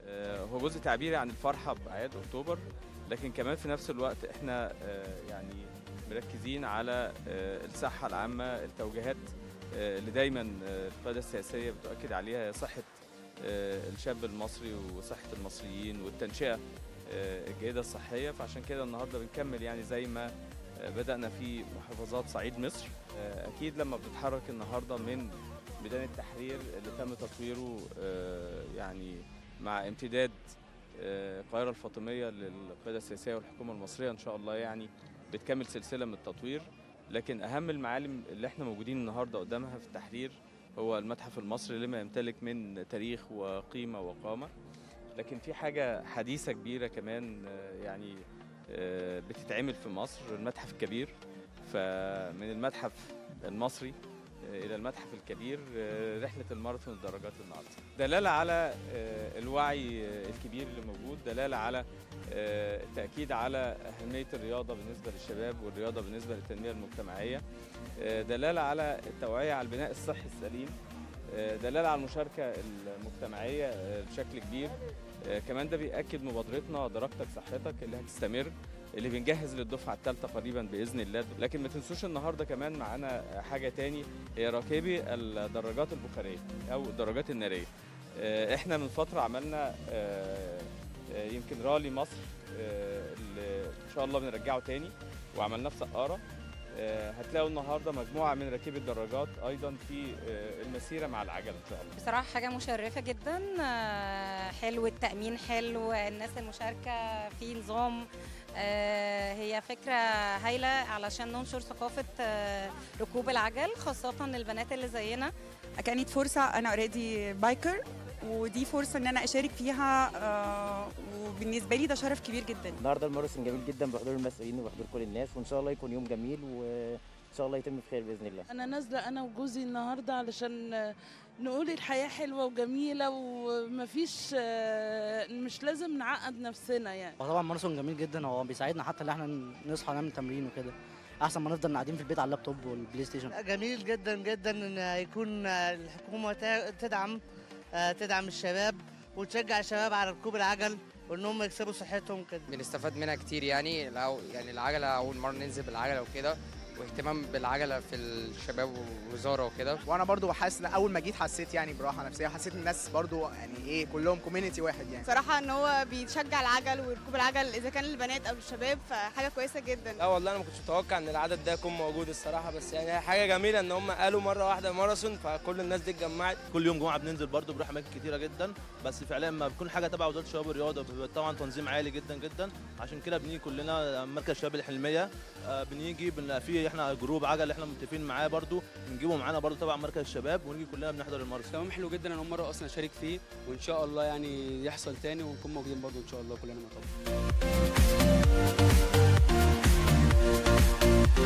آه، هو جزء تعبيري عن الفرحة بأعياد أكتوبر لكن كمان في نفس الوقت احنا آه، يعني مركزين على آه، الصحة العامة التوجيهات آه، اللي دايما آه، القيادة السياسية بتؤكد عليها هي صحة آه، الشاب المصري وصحة المصريين والتنشئة آه، الجيدة الصحية فعشان كده النهاردة بنكمل يعني زي ما آه، بدأنا في محافظات صعيد مصر آه، أكيد لما بنتحرك النهاردة من ميدان التحرير اللي تم تطويره آه، يعني مع امتداد آه، القاهرة الفاطمية للقيادة السياسية والحكومة المصرية إن شاء الله يعني بتكمل سلسلة من التطوير لكن أهم المعالم اللي احنا موجودين النهاردة قدامها في التحرير هو المتحف المصري لما يمتلك من تاريخ وقيمة وقامة لكن في حاجة حديثة كبيرة كمان آه، يعني آه، بتتعمل في مصر المتحف الكبير فمن المتحف المصري آه، إلى المتحف الكبير آه، رحلة الماراثون الدرجات النهاردة دلالة على آه، الوعي آه، الكبير اللي موجود دلالة على آه، التأكيد على أهمية الرياضة بالنسبة للشباب والرياضة بالنسبة للتنمية المجتمعية آه، دلالة على التوعية على البناء الصحي السليم آه، دلالة على المشاركة المجتمعية آه، بشكل كبير آه، كمان ده بيأكد مبادرتنا درجتك صحتك اللي هتستمر اللي بنجهز للدفعة الثالثة قريبا بإذن الله لكن ما تنسوش النهاردة كمان معانا حاجة تاني هي راكبي الدراجات البخارية أو الدراجات النارية آه، احنا من فترة عملنا آه، آه، يمكن رالي مصر آه، اللي ان شاء الله بنرجعه تاني وعملناه في سقارة آه، هتلاقوا النهارده مجموعة من راكبي الدراجات أيضا في آه، المسيرة مع العجل إن شاء الله بصراحة حاجة مشرفة جدا آه، حلو التأمين حلو الناس المشاركة في نظام آه، هي فكرة هايلة علشان ننشر ثقافة آه، ركوب العجل خاصة البنات اللي زينا كانت فرصة أنا اوريدي بايكر ودي فرصة إن أنا أشارك فيها آه، وبالنسبة لي ده شرف كبير جدا النهارده الماراثون جميل جدا بحضور المسؤولين وبحضور كل الناس وان شاء الله يكون يوم جميل وان شاء الله يتم بخير باذن الله انا نازله انا وجوزي النهارده علشان نقول الحياه حلوه وجميله ومفيش مش لازم نعقد نفسنا يعني هو طبعا ماراثون جميل جدا هو بيساعدنا حتى ان احنا نصحى نعمل تمرين وكده احسن ما نفضل قاعدين في البيت على اللابتوب والبلاي ستيشن جميل جدا جدا ان يكون الحكومه تا- تدعم تدعم الشباب وتشجع الشباب على ركوب العجل وان هم يكسبوا صحتهم كده بنستفاد منها كتير يعني لو يعني العجله اول مره ننزل بالعجله وكده واهتمام بالعجله في الشباب والوزاره وكده وانا برضو حاسس ان اول ما جيت حسيت يعني براحه نفسيه حسيت ان الناس برضو يعني ايه كلهم كوميونتي واحد يعني صراحة ان هو بيشجع العجل وركوب العجل اذا كان للبنات او للشباب فحاجة كويسة جدا لا والله انا ما كنتش متوقع ان العدد ده يكون موجود الصراحه بس يعني هي حاجه جميله ان هم قالوا مره واحده ماراثون فكل الناس دي اتجمعت كل يوم جمعه بننزل برضه بنروح اماكن كتيره جدا بس فعليا ما بيكون حاجه تبع وزاره الشباب والرياضه بيبقى طبعا تنظيم عالي جدا جدا عشان كده بنيجي كلنا مركز الشباب الحلميه آه، بنيجي بن- في احنا جروب عجل احنا متفقين معاه برضه بنجيبه معانا برضه تبع مركز الشباب ونيجي كلنا بنحضر الماراثون تمام حلو جدا انا اول مره اصلا اشارك فيه وان شاء الله يعني يحصل تاني ونكون موجودين برضه ان شاء الله كلنا مع بعض